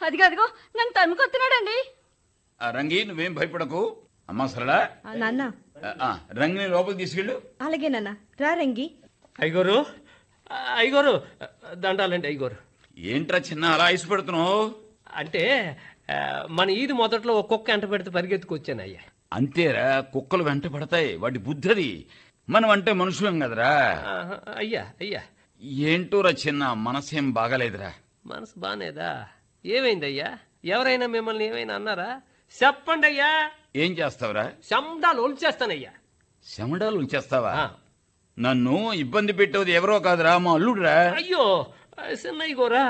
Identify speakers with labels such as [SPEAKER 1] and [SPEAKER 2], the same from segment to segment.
[SPEAKER 1] అదిగో అదిగో నన్ను తరుముకొస్తున్నాడండి
[SPEAKER 2] ఆ రంగి నువ్వేం భయపడకు అమ్మా సరళా
[SPEAKER 3] ఆ, నాన్న
[SPEAKER 2] ఆ, ఆ, రంగిని లోపలికి తీసుకెళ్ళు
[SPEAKER 3] అలాగే నాన్న రా రంగి
[SPEAKER 4] అయ్యగారు అయ్యగారు దండాలండి అయ్యగారు
[SPEAKER 2] ఏంట్రా చిన్న అలా ఐసు పెడుతున్నావు
[SPEAKER 4] అంటే ఆ, మన ఈది మొదట్లో ఒక్కొక్క ఎంట పెడితే పరిగెత్తుకొచ్చాను అయ్యా
[SPEAKER 2] అంతేరా కుక్కలు వెంట పడతాయి వాటి బుద్ధది మనం అంటే మనుషులం కదరా
[SPEAKER 4] ఆహా, అయ్యా అయ్యా
[SPEAKER 2] ఏంటోరా చిన్న మనసేం బాగాలేదురా
[SPEAKER 4] మనసు బానేదా ఏమైంది అయ్యా ఎవరైనా మిమ్మల్ని ఏమైనా అన్నారా చెప్పండి అయ్యా
[SPEAKER 2] ఏం చేస్తావురా
[SPEAKER 4] శండాలు ఒలిచేస్తానయ్యా
[SPEAKER 2] శమడాలు ఉంచేస్తావా
[SPEAKER 4] ఆ.
[SPEAKER 2] నన్ను ఇబ్బంది పెట్టేది ఎవరో కాదురా మా అల్లుడురా
[SPEAKER 4] అయ్యో చిన్నయ్య గోరా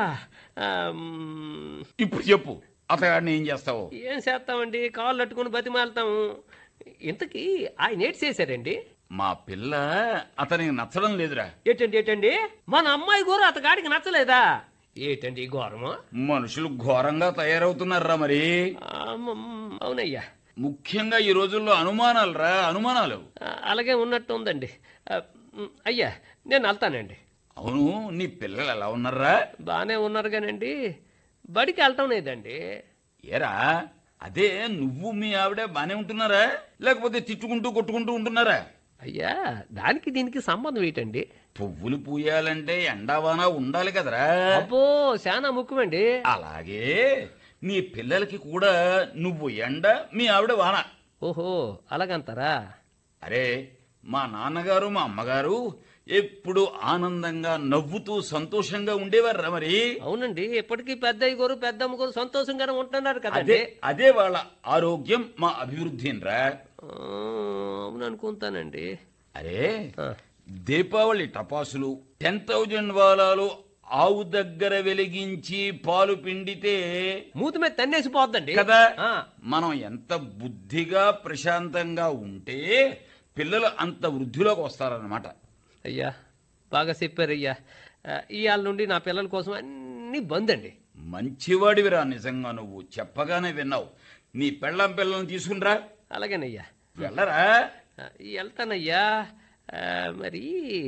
[SPEAKER 4] ఆమ్,
[SPEAKER 2] ఇప్పుడు చెప్పు అతగాడిని ఏం చేస్తావు
[SPEAKER 4] ఏం చేస్తామండి కాళ్ళు అట్టుకుని బతిమాలతాము ఇంతకీ ఆయన ఏటి చేశారండి
[SPEAKER 2] మా పిల్ల అతనికి నచ్చడం లేదురా
[SPEAKER 4] ఏటండి ఏటండి మన అమ్మాయి గోరు అతగాడికి నచ్చలేదా ఏటండి ఈ ఘోరము
[SPEAKER 2] మనుషులు ఘోరంగా తయారవుతున్నారా మరి
[SPEAKER 4] ఆమమ్, అవునయ్యా
[SPEAKER 2] ముఖ్యంగా ఈ రోజుల్లో అనుమానాలు రా అనుమానాలు
[SPEAKER 4] ఆ, అలాగే ఉన్నట్టు ఉందండి ఆ, మ్, అయ్యా నేను వెళ్తానండి
[SPEAKER 2] అవును నీ పిల్లలు ఎలా ఉన్నారా
[SPEAKER 4] బాగానే ఉన్నారు కానండి బడికి వెళ్ళటం లేదండి
[SPEAKER 2] ఏరా అదే నువ్వు మీ ఆవిడ బానే ఉంటున్నారా లేకపోతే తిట్టుకుంటూ కొట్టుకుంటూ ఉంటున్నారా
[SPEAKER 4] అయ్యా దానికి దీనికి సంబంధం ఏంటండి
[SPEAKER 2] పువ్వులు పూయాలంటే ఎండావాన ఉండాలి కదరా
[SPEAKER 4] అబ్బో చాలా ముఖ్యమండి
[SPEAKER 2] అలాగే నీ పిల్లలకి కూడా నువ్వు ఎండ మీ ఆవిడ వాన
[SPEAKER 4] ఓహో అలాగంటారా
[SPEAKER 2] అరే మా నాన్నగారు మా అమ్మగారు ఎప్పుడు ఆనందంగా నవ్వుతూ సంతోషంగా ఉండేవారా మరి
[SPEAKER 4] అవునండి ఇప్పటికీ పెద్దయ్య గోరు పెద్దమ్మ గోరు సంతోషంగానే ఉంటున్నారు
[SPEAKER 2] అదే
[SPEAKER 4] కదండి
[SPEAKER 2] అదే వాళ్ళ ఆరోగ్యం మా అభివృద్ధి రా
[SPEAKER 4] ఆ, అవును అనుకుంటానండి
[SPEAKER 2] అరే
[SPEAKER 4] ఆ,
[SPEAKER 2] దీపావళి టపాసులు టెన్ థౌజండ్ వాలాలు ఆవు దగ్గర వెలిగించి పాలు పిండితే
[SPEAKER 4] మూతి మీద తన్నేసి పోద్దండి
[SPEAKER 2] కదా
[SPEAKER 4] ఆ,
[SPEAKER 2] మనం ఎంత బుద్ధిగా ప్రశాంతంగా ఉంటే పిల్లలు అంత వృద్ధిలోకి వస్తారన్నమాట
[SPEAKER 4] అయ్యా బాగా చెప్పారయ్యా ఆ, ఇవాళ నుండి నా పిల్లల కోసం అన్ని బంద్ అండి
[SPEAKER 2] మంచివాడివిరా నిజంగా నువ్వు చెప్పగానే విన్నావు నీ పెళ్ళం పిల్లల్ని తీసుకునిరా
[SPEAKER 4] అలాగేనయ్యా
[SPEAKER 2] వెళ్ళరా
[SPEAKER 4] ఆ, వెళ్తానయ్యా ఆ, మరి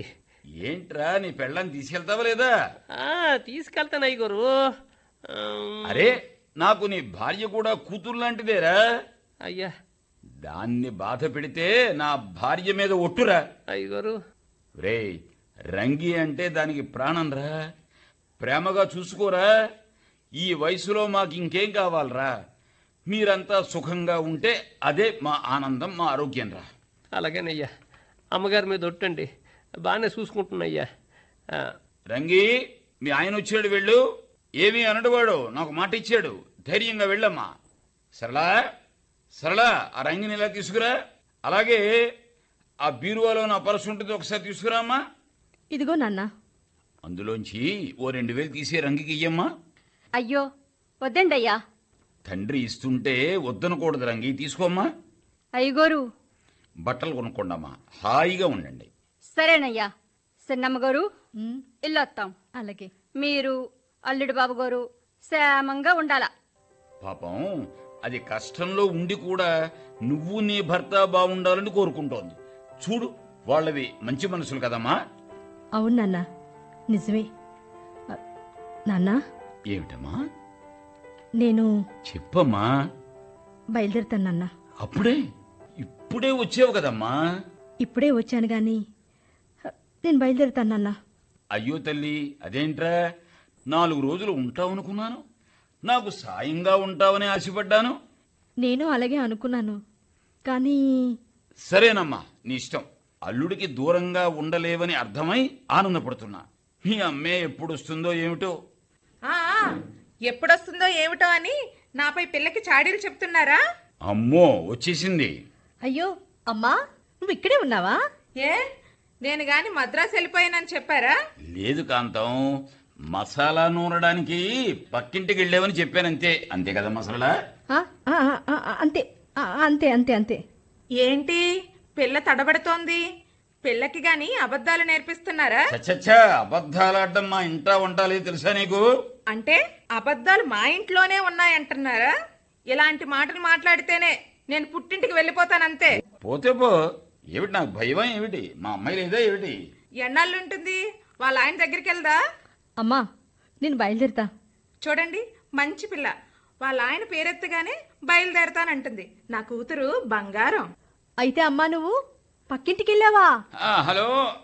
[SPEAKER 2] ఏంట్రా నీ పెళ్ళాన్ని తీసుకెళ్తావా లేదా
[SPEAKER 4] ఆ, తీసుకెళ్తాను అయ్యగారు ఆ,
[SPEAKER 2] అరే నాకు నీ భార్య కూడా కూతురు లాంటిదేరా
[SPEAKER 4] అయ్యా
[SPEAKER 2] దాన్ని బాధ పెడితే నా భార్య మీద ఒట్టురా
[SPEAKER 4] అయ్యగారు
[SPEAKER 2] రే రంగి అంటే దానికి ప్రాణం రా ప్రేమగా చూసుకోరా ఈ వయసులో మాకు ఇంకేం కావాలరా మీరంతా సుఖంగా ఉంటే అదే మా ఆనందం మా ఆరోగ్యం రా
[SPEAKER 4] అలాగేనయ్యా అమ్మగారి మీద ఒట్టండి బాగానే చూసుకుంటున్నాయ్యా ఆ,
[SPEAKER 2] రంగి మీ ఆయన వచ్చాడు వెళ్ళు ఏమీ అనడువాడు నాకు మాట ఇచ్చాడు ధైర్యంగా వెళ్ళమ్మా సరళా సరళా ఆ రంగిని ఇలా తీసుకురా అలాగే ఆ బీరువాలో నా పర్సు ఉంటుంది ఒకసారి తీసుకురా అమ్మా
[SPEAKER 3] ఇదిగో నాన్న
[SPEAKER 2] అందులోంచి ఓ రెండు వేలు తీసి రంగికి ఇయ్యమ్మా
[SPEAKER 1] అయ్యో వద్దండి అయ్యా
[SPEAKER 2] తండ్రి ఇస్తుంటే వద్దనకూడదు రంగి తీసుకోమ్మా
[SPEAKER 1] అయ్యగోరు
[SPEAKER 2] బట్టలు కొనుక్కోండమ్మా హాయిగా ఉండండి
[SPEAKER 1] సరేనయ్యా చిన్నమ్మ గారు
[SPEAKER 3] ఉమ్,
[SPEAKER 1] ఇల్లొత్తాం
[SPEAKER 3] అలాగే
[SPEAKER 1] మీరు అల్లుడు బాబు గారు క్షేమంగా ఉండాలా
[SPEAKER 2] పాపం అది కష్టంలో ఉండి కూడా నువ్వు నీ భర్త బాగుండాలని కోరుకుంటోంది చూడు వాళ్ళవి మంచి మనసులు కదమ్మా
[SPEAKER 3] అవును నాన్న నిజమే ఆ, నాన్న
[SPEAKER 2] ఏమిటమ్మా
[SPEAKER 3] నేను
[SPEAKER 2] చెప్పమ్మా
[SPEAKER 3] బయలుదేరుతాను నాన్న
[SPEAKER 2] అప్పుడే ఇప్పుడే వచ్చావు కదమ్మా
[SPEAKER 3] ఇప్పుడే వచ్చాను గాని హ, నేను బయలుదేరుతాను నాన్న
[SPEAKER 2] అయ్యో తల్లి అదేంట్రా నాలుగు రోజులు ఉంటావనుకున్నాను నాకు సాయంగా ఉంటావని ఆశపడ్డాను
[SPEAKER 3] నేను అలాగే అనుకున్నాను కానీ
[SPEAKER 2] సరేనమ్మా నీ ఇష్టం అల్లుడికి దూరంగా ఉండలేవని అర్థమై ఆనందపడుతున్నా మీ అమ్మే ఎప్పుడు వస్తుందో ఏమిటో
[SPEAKER 5] ఆ ఆ, ఎప్పుడొస్తుందో ఏమిటో అని నాపై పిల్లకి చాడీలు చెప్తున్నారా
[SPEAKER 2] అమ్మో వచ్చేసింది
[SPEAKER 3] అయ్యో అమ్మా నువ్వు ఇక్కడే ఉన్నావా
[SPEAKER 5] ఏ నేను గాని మద్రాసు వెళ్ళిపోయానని చెప్పారా
[SPEAKER 2] లేదు కాంతం మసాలా నూనడానికి పక్కింటికి వెళ్ళావని చెప్పానంతే అంతే కదా మసాలా
[SPEAKER 3] ఆ, ఆ, ఆ, ఆ, ఆ, అంతే ఆ, అంతే అంతే అంతే
[SPEAKER 5] ఏంటి పిల్ల తడబడుతోంది పిల్లకి గాని అబద్ధాలు నేర్పిస్తున్నారా
[SPEAKER 2] చచ్చచ్చా అబద్ధాలాడడం మా ఇంటా వంటాలి తెలుసా నీకు
[SPEAKER 5] అంటే అబద్ధాలు మా ఇంట్లోనే ఉన్నాయంటున్నారా ఇలాంటి మాటలు మాట్లాడితేనే నేను పుట్టింటికి వెళ్ళిపోతానంతే
[SPEAKER 2] పోతే పో ఏమిటి నాకు భయమా ఏమిటి మా అమ్మాయి లేదా ఏమిటి
[SPEAKER 5] ఎన్నాళ్ళుంటుంది వాళ్ళ ఆయన దగ్గరికి వెళ్దా
[SPEAKER 3] అమ్మా నేను బయలుదేరుతా
[SPEAKER 5] చూడండి మంచి పిల్ల వాళ్ళ ఆయన పేరెత్తగానే బయలుదేరతానంటుంది నా కూతురు బంగారం
[SPEAKER 3] అయితే అమ్మా నువ్వు పక్కింటికి వెళ్ళావా
[SPEAKER 2] ఆ, హలో